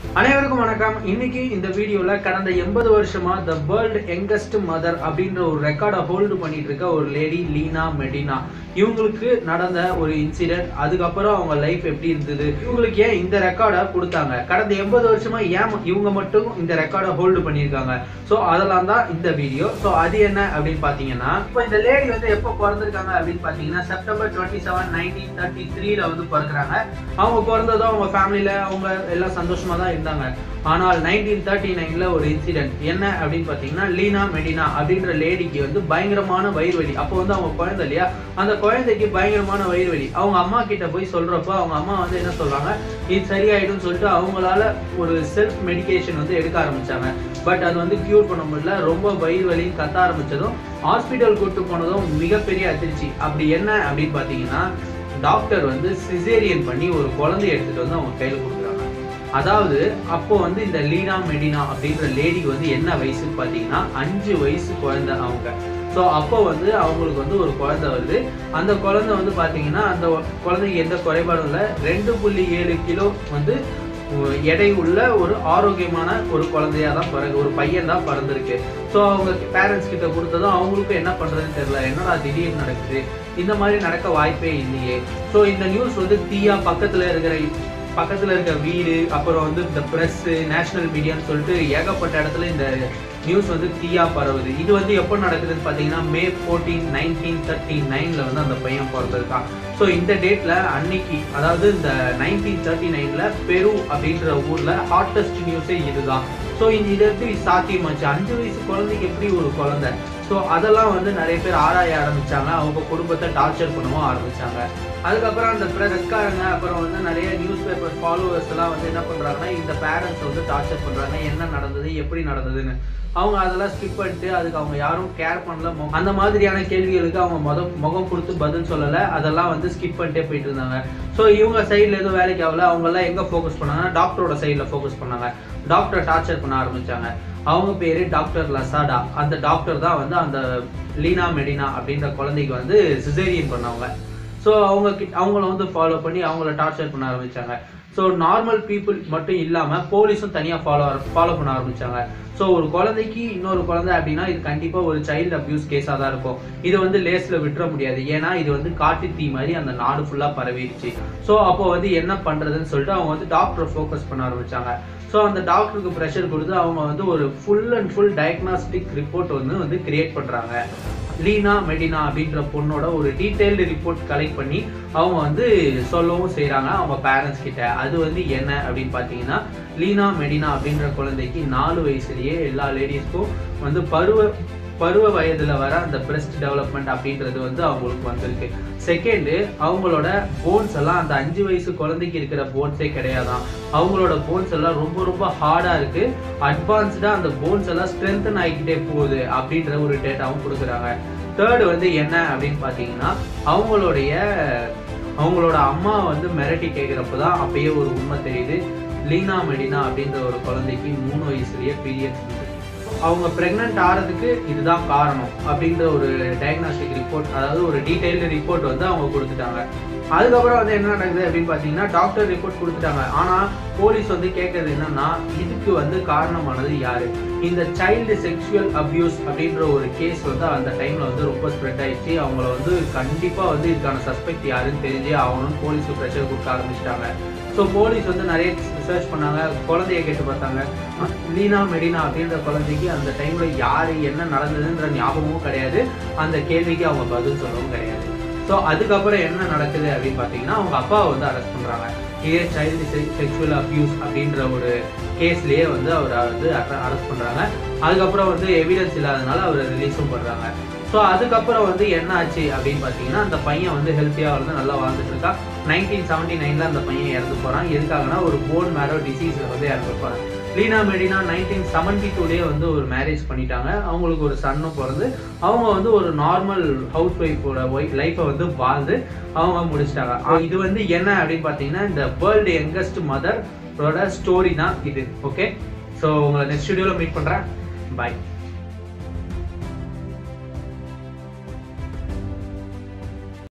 அனைவருக்கும் வணக்கம் இன்னைக்கு இந்த வீடியோல கடந்த எண்பது வருஷமா த வேர்ல்டு யங்கஸ்ட் மதர் அப்படின்ற ஒரு ரெக்கார்டை ஹோல்டு பண்ணிட்டு இருக்க ஒரு லேடி லீனா மெடினா இவங்களுக்கு நடந்த ஒரு இன்சிடென்ட் அதுக்கப்புறம் அவங்க லைஃப் எப்படி இருந்தது இவங்களுக்கு ஏன் இந்த ரெக்கார்டை கொடுத்தாங்க கடந்த எண்பது வருஷமா ஏன் இவங்க மட்டும் இந்த ரெக்கார்டை ஹோல்டு பண்ணியிருக்காங்க ஸோ அதெல்லாம் தான் இந்த வீடியோ ஸோ அது என்ன அப்படின்னு பார்த்தீங்கன்னா இப்போ இந்த லேடி வந்து எப்போ பிறந்திருக்காங்க அப்படின்னு பார்த்தீங்கன்னா September twenty seven nineteen thirty த்ரீல வந்து பிறக்கிறாங்க அவங்க பிறந்ததும் அவங்க ஃபேமிலியில அவங்க எல்லாம் சந்தோஷமா தான் இருந்தாங்க ஆனால் நைன்டீன் தேர்ட்டி நைன்ல ஒரு இன்சிடென்ட் என்ன அப்படின்னு பார்த்தீங்கன்னா லீனா மெடினா அப்படின்ற லேடிக்கு வந்து பயங்கரமான வயிறு வலி அப்போ வந்து அவங்க குழந்தை இல்லையா அந்த குழந்தைக்கு பயங்கரமான வயிறு வலி அவங்க அம்மா கிட்ட போய் சொல்றப்போ அவங்க அம்மா வந்து என்ன சொல்றாங்க இது சரியாயிடும்னு சொல்லிட்டு அவங்களால ஒரு செல்ஃப் மெடிகேஷன் வந்து எடுக்க ஆரம்பிச்சாங்க பட் அது வந்து கியூர் பண்ண முடியல ரொம்ப வயிறு வலின்னு கத்த ஆரம்பிச்சதும் ஹாஸ்பிட்டல் கூட்டு போனதும் மிகப்பெரிய அதிர்ச்சி அப்படி என்ன அப்படின்னு பார்த்தீங்கன்னா டாக்டர் வந்து சிசேரியன் பண்ணி ஒரு குழந்தைய எடுத்துட்டு வந்து அவங்க கையில் கொடுக்குறாங்க அதாவது அப்போ வந்து இந்த லீனா மெடினா அப்படின்ற லேடிக்கு வந்து என்ன வயசுன்னு பார்த்தீங்கன்னா அஞ்சு வயசு குழந்தை அவங்க ஸோ அப்போ வந்து அவங்களுக்கு வந்து ஒரு குழந்தை வருது அந்த குழந்தை வந்து பார்த்தீங்கன்னா அந்த குழந்தைக்கு எந்த குறைபாடும் இல்லை ரெண்டு புள்ளி ஏழு கிலோ வந்து எடை உள்ள ஒரு ஆரோக்கியமான ஒரு குழந்தையா தான் பிறகு ஒரு பையன் தான் பிறந்திருக்கு ஸோ அவங்க பேரண்ட்ஸ் கிட்ட கொடுத்ததும் அவங்களுக்கும் என்ன பண்றதுன்னு தெரியல என்னடா திடீர்னு நடக்குது இந்த மாதிரி நடக்க வாய்ப்பே இல்லையே ஸோ இந்த நியூஸ் வந்து தீயா பக்கத்துல இருக்கிற பக்கத்துல இருக்க வீடு அப்புறம் வந்து இந்த பிரஸ் நேஷனல் மீடியான்னு சொல்லிட்டு ஏகப்பட்ட இடத்துல இந்த நியூஸ் வந்து தீயா பரவுது இது வந்து எப்போ நடக்குதுன்னு பார்த்தீங்கன்னா மே ஃபோர்டீன் நைன்டீன் தேர்ட்டி நைன்ல வந்து அந்த பையன் பிறந்திருக்கான் ஸோ இந்த டேட்ல அன்னைக்கு அதாவது இந்த நைன்டீன் தேர்ட்டி நைன்ல பெரு அப்படின்ற ஊர்ல ஹாட்டஸ்ட் நியூஸே இதுதான் ஸோ இது எப்படி சாத்தியமாச்சு அஞ்சு வயசு குழந்தைக்கு எப்படி ஒரு குழந்தை ஸோ அதெல்லாம் வந்து நிறைய பேர் ஆராய ஆரம்பிச்சாங்க அவங்க குடும்பத்தை டார்ச்சர் பண்ணவும் ஆரம்பிச்சாங்க அதுக்கப்புறம் அந்த பிரஸ்காரங்க அப்புறம் வந்து நிறைய நியூஸ் பேப்பர் ஃபாலோவர்ஸ் எல்லாம் வந்து என்ன பண்றாங்கன்னா இந்த பேரண்ட்ஸ் வந்து டார்ச்சர் பண்றாங்க என்ன நடந்தது எப்படி நடந்ததுன்னு அவங்க அதெல்லாம் ஸ்கிப் பண்ணிட்டு அதுக்கு அவங்க யாரும் கேர் பண்ணல மொ- அந்த மாதிரியான கேள்விகளுக்கு அவங்க முத முகம் கொடுத்து பதில் சொல்லலை அதெல்லாம் வந்து ஸ்கிப் பண்ணிட்டே போயிட்டு இருந்தாங்க ஸோ இவங்க சைடில் எதுவும் வேலைக்கு ஆகல அவங்க எல்லாம் எங்க ஃபோக்கஸ் பண்ணாங்கன்னா டாக்டரோட சைடில் ஃபோக்கஸ் பண்ணாங்க டாக்டரை டார்ச்சர் பண்ண ஆரம்பிச்சாங்க அவங்க பேரு டாக்டர் லசாடா அந்த டாக்டர் தான் வந்து அந்த லீனா மெடினா அப்படின்ற குழந்தைக்கு வந்து சிசேரியன் பண்ணவங்க ஸோ அவங்க கிட்ட அவங்கள வந்து ஃபாலோ பண்ணி அவங்கள டார்ச்சர் பண்ண ஆரம்பிச்சாங்க ஸோ நார்மல் பீப்புள் மட்டும் இல்லாமல் போலீஸும் தனியாக ஃபாலோ ஃபாலோ பண்ண ஆரம்பிச்சாங்க ஸோ ஒரு குழந்தைக்கு இன்னொரு குழந்தை அப்படின்னா இது கண்டிப்பாக ஒரு சைல்டு அபியூஸ் கேஸாக தான் இருக்கும் இது வந்து லேஸில் விட்டுற முடியாது ஏன்னா இது வந்து காட்டு தீ மாதிரி அந்த நாடு ஃபுல்லாக பரவிடுச்சு ஸோ அப்போ வந்து என்ன பண்ணுறதுன்னு சொல்லிட்டு அவங்க வந்து டாக்டரை ஃபோக்கஸ் பண்ண ஆரம்பிச்சாங்க ஸோ அந்த டாக்டருக்கு ப்ரெஷர் கொடுத்து அவங்க வந்து ஒரு full and full diagnostic report வந்து வந்து கிரியேட் பண்ணுறாங்க லீனா மெடினா அப்படின்ற பொண்ணோட ஒரு டீட்டெயில்டு ரிப்போர்ட் கலெக்ட் பண்ணி அவங்க வந்து சொல்லவும் செய்கிறாங்க அவங்க பேரண்ட்ஸ் கிட்ட அது வந்து என்ன அப்படின்னு பார்த்தீங்கன்னா லீனா மெடினா அப்படின்ற குழந்தைக்கு நாலு வயசுலயே எல்லா லேடிஸ்க்கும் வந்து பருவ பருவ வயதுல வர அந்த பிரஸ்ட் டெவலப்மெண்ட் அப்படின்றது வந்து அவங்களுக்கு வந்திருக்கு செகண்டு அவங்களோட போன்ஸ் எல்லாம் அந்த அஞ்சு வயசு குழந்தைக்கு இருக்கிற போன்ஸே கிடையாதான் அவங்களோட போன்ஸ் எல்லாம் ரொம்ப ரொம்ப ஹார்டா இருக்கு அட்வான்ஸ்டா அந்த போன்ஸ் எல்லாம் ஸ்ட்ரென்தன் ஆகிக்கிட்டே போகுது அப்படின்ற ஒரு டேட்டாவும் கொடுக்குறாங்க தேர்டு வந்து என்ன அப்படின்னு பார்த்தீங்கன்னா அவங்களுடைய அவங்களோட அம்மா வந்து மிரட்டி கேட்குறப்ப தான் அப்பயே ஒரு உண்மை தெரியுது லீனா மெடினா அப்படின்ற ஒரு குழந்தைக்கு மூணு வயசுலயே பீரியட்ஸ் வந்து அவங்க பிரெக்னென்ட் ஆகிறதுக்கு இதுதான் காரணம் அப்படின்ற ஒரு டயக்னாஸ்டிக் ரிப்போர்ட் அதாவது ஒரு டீடைல்டு ரிப்போர்ட் வந்து அவங்க கொடுத்துட்டாங்க அதுக்கப்புறம் வந்து என்ன நடக்குது அப்படின்னு பார்த்தீங்கன்னா டாக்டர் ரிப்போர்ட் கொடுத்துட்டாங்க ஆனால் போலீஸ் வந்து கேட்கறது என்னன்னா இதுக்கு வந்து காரணமானது யாரு இந்த சைல்டு செக்ஷுவல் அபியூஸ் அப்படின்ற ஒரு கேஸ் வந்து அந்த டைம்ல வந்து ரொம்ப ஸ்ப்ரெட் ஆயிடுச்சு அவங்கள வந்து கண்டிப்பா வந்து இதுக்கான சஸ்பெக்ட் யாருன்னு தெரிஞ்சே ஆகணும்னு போலீஸ் ப்ரெஷர் கொடுக்க ஆரம்பிச்சிட்டாங்க ஸோ போலீஸ் வந்து நிறைய ரிசர்ச் பண்ணாங்க குழந்தைய கேட்டு பார்த்தாங்க அஹ் லீனா மெடினா அப்படின்ற குழந்தைக்கு அந்த டைம்ல யாரு என்ன நடந்ததுன்ற ஞாபகமும் கிடையாது அந்த கேள்விக்கு அவங்க பதில் சொல்லவும் கிடையாது ஸோ அதுக்கப்புறம் என்ன நடக்குது அப்படின்னு பார்த்தீங்கன்னா அவங்க அப்பாவை வந்து அரெஸ்ட் பண்றாங்க இதே சைல்டு செக்ஷுவல் அபியூஸ் அப்படின்ற ஒரு கேஸ்லயே வந்து அவரை வந்து அரெஸ்ட் பண்றாங்க அதுக்கப்புறம் வந்து எவிடன்ஸ் இல்லாதனால அவரை ரிலீஸும் பண்றாங்க ஸோ அதுக்கப்புறம் வந்து என்ன ஆச்சு அப்படின்னு பார்த்தீங்கன்னா அந்த பையன் வந்து ஹெல்த்தியாக வந்து நல்லா வாழ்ந்துட்டு இருக்கா நைன்டீன் செவன்டி நைன்ல அந்த பையன் இறந்து போறான் எதுக்காகனா ஒரு போன் மேரோ டிசீஸ்ல வந்து இறந்து போறான் லீனா மெடினா நைன்டீன் செவன்டி டூலேயே வந்து ஒரு மேரேஜ் பண்ணிட்டாங்க அவங்களுக்கு ஒரு சன்னும் பிறந்து அவங்க வந்து ஒரு நார்மல் ஹவுஸ் ஒய்ஃபோட ஒய்ஃப் லைஃப்பை வந்து வாழ்ந்து அவங்க முடிச்சிட்டாங்க ஆ, இது வந்து என்ன அப்படின்னு பார்த்தீங்கன்னா இந்த வேர்ல்டு யங்கஸ்ட் மதர் ஸ்டோரி தான் இது ஓகே ஸோ உங்களை நெக்ஸ்ட் வீடியோவில் மீட் பண்ணுறேன் பாய்